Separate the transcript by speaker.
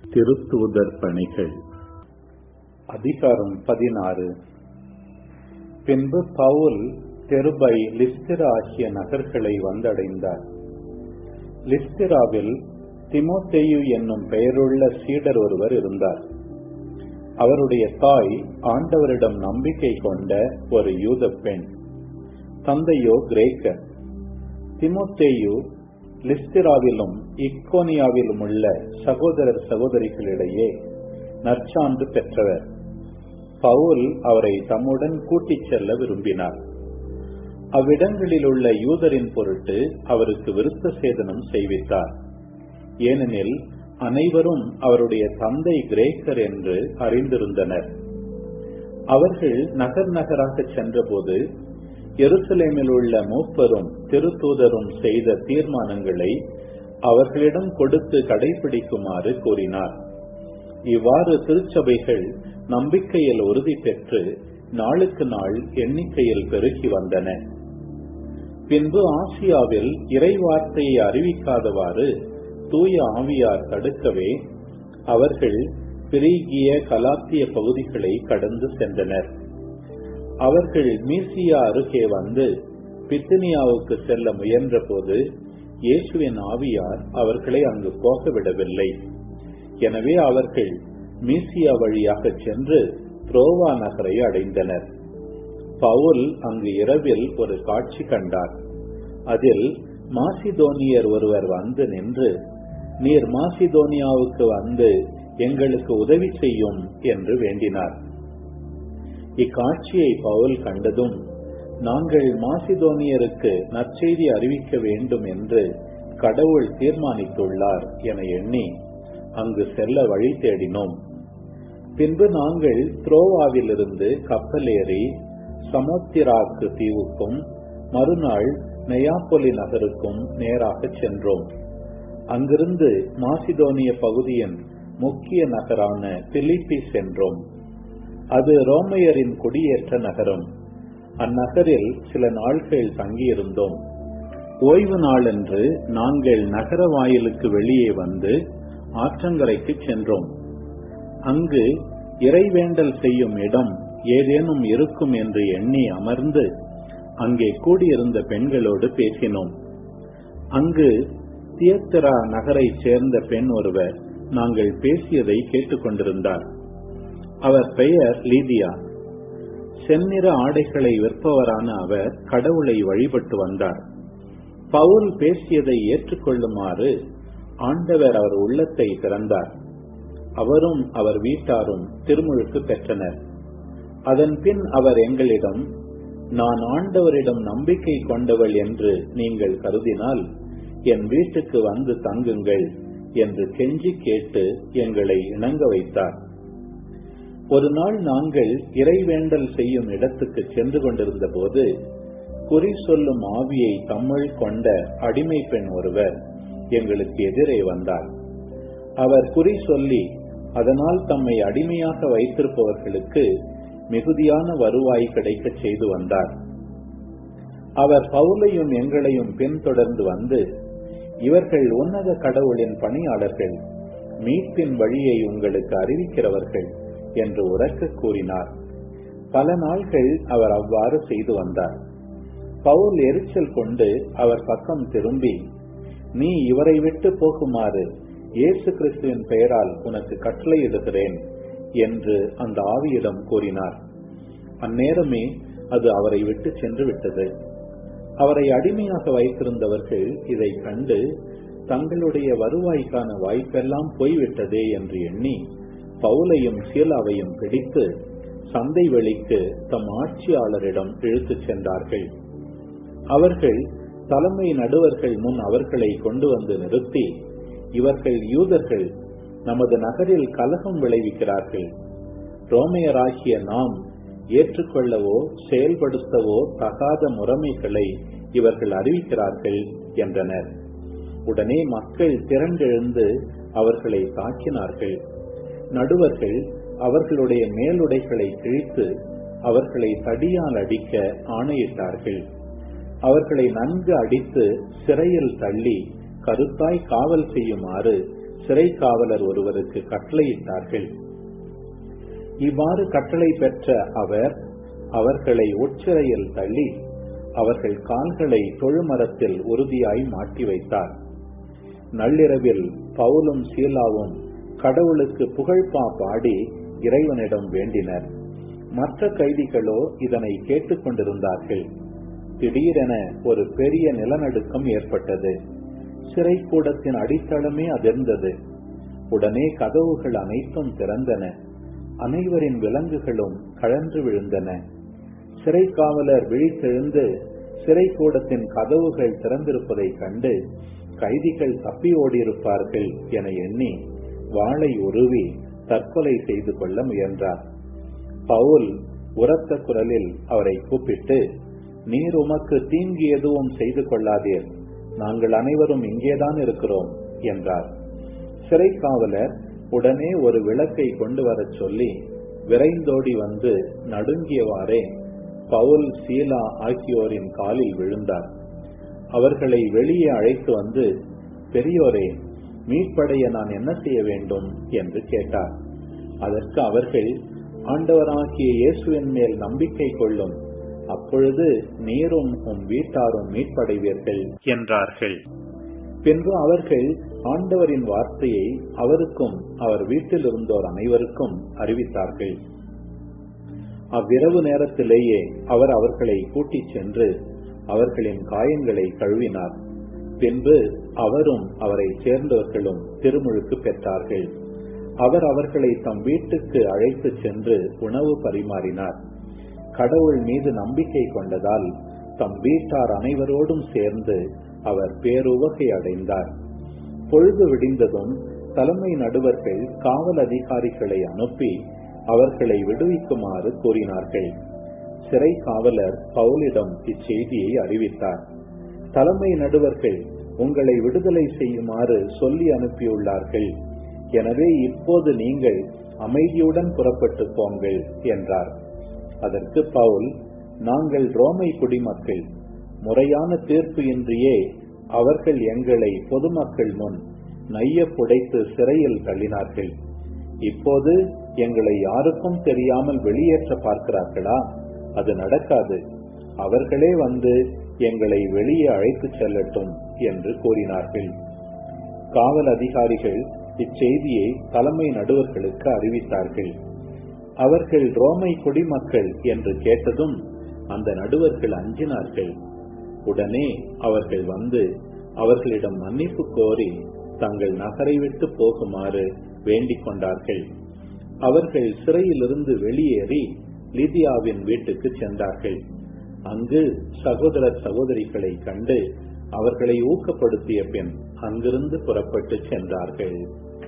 Speaker 1: திருத்தூதர் பணிகள் அதிகாரம் பதினாறு பின்பு பவுல் தெருபை லிஸ்திரா ஆகிய நகர்களை வந்தடைந்தார் லிஸ்திராவில் திமோத்தேயு என்னும் பெயருள்ள சீடர் ஒருவர் இருந்தார் அவருடைய தாய் ஆண்டவரிடம் நம்பிக்கை கொண்ட ஒரு யூத பெண் தந்தையோ கிரேக்கர் திமோத்தேயு லிஸ்திராவிலும் இக்கோனியாவிலும் உள்ள சகோதரர் சகோதரிகளிடையே நற்சான்று பெற்றவர் பவுல் அவரை தம்முடன் கூட்டிச் செல்ல விரும்பினார் அவ்விடங்களில் உள்ள யூதரின் பொருட்டு அவருக்கு விருத்த சேதனம் செய்வித்தார் ஏனெனில் அனைவரும் அவருடைய தந்தை கிரேக்கர் என்று அறிந்திருந்தனர் அவர்கள் நகர் நகராக சென்றபோது எருசலேமில் உள்ள மூப்பரும் திருத்தூதரும் செய்த தீர்மானங்களை அவர்களிடம் கொடுத்து கடைபிடிக்குமாறு கூறினார் இவ்வாறு திருச்சபைகள் நம்பிக்கையில் உறுதி பெற்று நாளுக்கு நாள் எண்ணிக்கையில் பெருகி வந்தன பின்பு ஆசியாவில் இறைவார்த்தையை அறிவிக்காதவாறு தூய ஆவியார் தடுக்கவே அவர்கள் பிரிகிய கலாத்திய பகுதிகளை கடந்து சென்றனர் அவர்கள் மீசியா அருகே வந்து பித்தினியாவுக்கு செல்ல முயன்ற போது இயேசுவின் ஆவியார் அவர்களை அங்கு போக விடவில்லை எனவே அவர்கள் மீசியா வழியாக சென்று புரோவா நகரை அடைந்தனர் பவுல் அங்கு இரவில் ஒரு காட்சி கண்டார் அதில் மாசிதோனியர் ஒருவர் வந்து நின்று நீர் மாசிதோனியாவுக்கு வந்து எங்களுக்கு உதவி செய்யும் என்று வேண்டினார் இக்காட்சியை பவுல் கண்டதும் நாங்கள் மாசிதோனியருக்கு நற்செய்தி அறிவிக்க வேண்டும் என்று கடவுள் தீர்மானித்துள்ளார் என எண்ணி அங்கு செல்ல வழி தேடினோம் பின்பு நாங்கள் த்ரோவாவிலிருந்து கப்பலேறி சமோத்திராக்கு தீவுக்கும் மறுநாள் நெயாப்பொலி நகருக்கும் நேராக சென்றோம் அங்கிருந்து மாசிதோனிய பகுதியின் முக்கிய நகரான பிலிப்பி சென்றோம் அது ரோமையரின் குடியேற்ற நகரம் அந்நகரில் சில நாட்கள் தங்கியிருந்தோம் ஓய்வு நாளன்று நாங்கள் நகர வாயிலுக்கு வெளியே வந்து ஆற்றங்கரைக்கு சென்றோம் அங்கு இறைவேண்டல் செய்யும் இடம் ஏதேனும் இருக்கும் என்று எண்ணி அமர்ந்து அங்கே கூடியிருந்த பெண்களோடு பேசினோம் அங்கு தியத்திரா நகரை சேர்ந்த பெண் ஒருவர் நாங்கள் பேசியதை கேட்டுக்கொண்டிருந்தார் அவர் பெயர் லீதியா செந்நிற ஆடைகளை விற்பவரான அவர் கடவுளை வழிபட்டு வந்தார் பவுல் பேசியதை ஏற்றுக்கொள்ளுமாறு ஆண்டவர் அவர் உள்ளத்தை திறந்தார் அவரும் அவர் வீட்டாரும் திருமுழுக்கு பெற்றனர் அதன் பின் அவர் எங்களிடம் நான் ஆண்டவரிடம் நம்பிக்கை கொண்டவள் என்று நீங்கள் கருதினால் என் வீட்டுக்கு வந்து தங்குங்கள் என்று கெஞ்சி கேட்டு எங்களை இணங்க வைத்தார் ஒரு நாள் நாங்கள் இறைவேண்டல் செய்யும் இடத்துக்கு சென்று கொண்டிருந்த போது குறி சொல்லும் ஆவியை தம்முள் கொண்ட அடிமை பெண் ஒருவர் எங்களுக்கு எதிரே வந்தார் அவர் குறி சொல்லி அதனால் தம்மை அடிமையாக வைத்திருப்பவர்களுக்கு மிகுதியான வருவாய் கிடைக்க செய்து வந்தார் அவர் பவுலையும் எங்களையும் பின்தொடர்ந்து வந்து இவர்கள் உன்னத கடவுளின் பணியாளர்கள் மீட்பின் வழியை உங்களுக்கு அறிவிக்கிறவர்கள் என்று உறக்க கூறினார் பல நாள்கள் அவர் அவ்வாறு செய்து வந்தார் பவுல் எரிச்சல் கொண்டு அவர் பக்கம் திரும்பி நீ இவரை விட்டு போகுமாறு இயேசு கிறிஸ்துவின் பெயரால் உனக்கு கட்டளையிடுகிறேன் என்று அந்த ஆவியிடம் கூறினார் அந்நேரமே அது அவரை விட்டு சென்று விட்டது அவரை அடிமையாக வைத்திருந்தவர்கள் இதை கண்டு தங்களுடைய வருவாய்க்கான வாய்ப்பெல்லாம் போய்விட்டதே என்று எண்ணி பவுலையும் சீலாவையும் பிடித்து சந்தை வெளிக்கு தம் ஆட்சியாளரிடம் இழுத்துச் சென்றார்கள் அவர்கள் தலைமை நடுவர்கள் முன் அவர்களை கொண்டு வந்து நிறுத்தி இவர்கள் யூதர்கள் நமது நகரில் கலகம் விளைவிக்கிறார்கள் ரோமையராகிய நாம் ஏற்றுக்கொள்ளவோ செயல்படுத்தவோ தகாத முறைமைகளை இவர்கள் அறிவிக்கிறார்கள் என்றனர் உடனே மக்கள் திரண்டெழுந்து அவர்களை தாக்கினார்கள் நடுவர்கள் அவர்களுடைய மேலுடைகளை கிழித்து அவர்களை தடியால் அடிக்க ஆணையிட்டார்கள் அவர்களை நன்கு அடித்து சிறையில் தள்ளி கருத்தாய் காவல் செய்யுமாறு சிறை காவலர் ஒருவருக்கு கட்டளையிட்டார்கள் இவ்வாறு கட்டளை பெற்ற அவர் அவர்களை உட்சிறையில் தள்ளி அவர்கள் கால்களை தொழுமரத்தில் உறுதியாய் மாட்டி வைத்தார் நள்ளிரவில் பவுலும் சீலாவும் கடவுளுக்கு புகழ்பா பாடி இறைவனிடம் வேண்டினர் மற்ற கைதிகளோ இதனை கேட்டுக் கொண்டிருந்தார்கள் திடீரென ஒரு பெரிய நிலநடுக்கம் ஏற்பட்டது சிறை கூடத்தின் அடித்தளமே அதிர்ந்தது உடனே கதவுகள் அனைத்தும் திறந்தன அனைவரின் விலங்குகளும் கழன்று விழுந்தன சிறை காவலர் விழித்தெழுந்து சிறை கூடத்தின் கதவுகள் திறந்திருப்பதை கண்டு கைதிகள் தப்பி ஓடியிருப்பார்கள் என எண்ணி வாளை உருவி தற்கொலை செய்து கொள்ள முயன்றார் பவுல் உரத்த குரலில் அவரை கூப்பிட்டு நீர் உமக்கு தீங்கு எதுவும் செய்து கொள்ளாதீர் நாங்கள் அனைவரும் இங்கேதான் இருக்கிறோம் என்றார் சிறை காவலர் உடனே ஒரு விளக்கை கொண்டு வரச் சொல்லி விரைந்தோடி வந்து நடுங்கியவாறே பவுல் சீலா ஆகியோரின் காலில் விழுந்தார் அவர்களை வெளியே அழைத்து வந்து பெரியோரே மீட்படைய நான் என்ன செய்ய வேண்டும் என்று கேட்டார் அதற்கு அவர்கள் ஆண்டவராகிய இயேசுவின் மேல் நம்பிக்கை கொள்ளும் அப்பொழுது நீரும் உம் வீட்டாரும் மீட்படைவீர்கள் என்றார்கள் பின்பு அவர்கள் ஆண்டவரின் வார்த்தையை அவருக்கும் அவர் வீட்டில் இருந்தோர் அனைவருக்கும் அறிவித்தார்கள் அவ்விரவு நேரத்திலேயே அவர் அவர்களை கூட்டிச் சென்று அவர்களின் காயங்களை கழுவினார் பின்பு அவரும் அவரை சேர்ந்தவர்களும் திருமுழுக்கு பெற்றார்கள் அவர் அவர்களை தம் வீட்டுக்கு அழைத்து சென்று உணவு பரிமாறினார் கடவுள் மீது நம்பிக்கை கொண்டதால் தம் வீட்டார் அனைவரோடும் சேர்ந்து அவர் பேருவகை அடைந்தார் பொழுது விடிந்ததும் தலைமை நடுவர்கள் காவல் அதிகாரிகளை அனுப்பி அவர்களை விடுவிக்குமாறு கூறினார்கள் சிறை காவலர் பவுலிடம் இச்செய்தியை அறிவித்தார் தலைமை நடுவர்கள் உங்களை விடுதலை செய்யுமாறு சொல்லி அனுப்பியுள்ளார்கள் எனவே இப்போது நீங்கள் அமைதியுடன் புறப்பட்டு போங்கள் என்றார் அதற்கு பவுல் நாங்கள் ரோமை குடிமக்கள் முறையான தீர்ப்பு இன்றியே அவர்கள் எங்களை பொதுமக்கள் முன் நைய புடைத்து சிறையில் தள்ளினார்கள் இப்போது எங்களை யாருக்கும் தெரியாமல் வெளியேற்ற பார்க்கிறார்களா அது நடக்காது அவர்களே வந்து எங்களை வெளியே அழைத்து செல்லட்டும் என்று கூறினார்கள் காவல் அதிகாரிகள் இச்செய்தியை தலைமை நடுவர்களுக்கு அறிவித்தார்கள் அவர்கள் ரோமை குடிமக்கள் என்று கேட்டதும் அந்த நடுவர்கள் அஞ்சினார்கள் உடனே அவர்கள் வந்து அவர்களிடம் மன்னிப்பு கோரி தங்கள் நகரை விட்டு போகுமாறு வேண்டிக் கொண்டார்கள் அவர்கள் சிறையிலிருந்து வெளியேறி லிதியாவின் வீட்டுக்கு சென்றார்கள் அங்கு சகோதர சகோதரிகளை கண்டு அவர்களை ஊக்கப்படுத்திய பின் அங்கிருந்து புறப்பட்டு சென்றார்கள்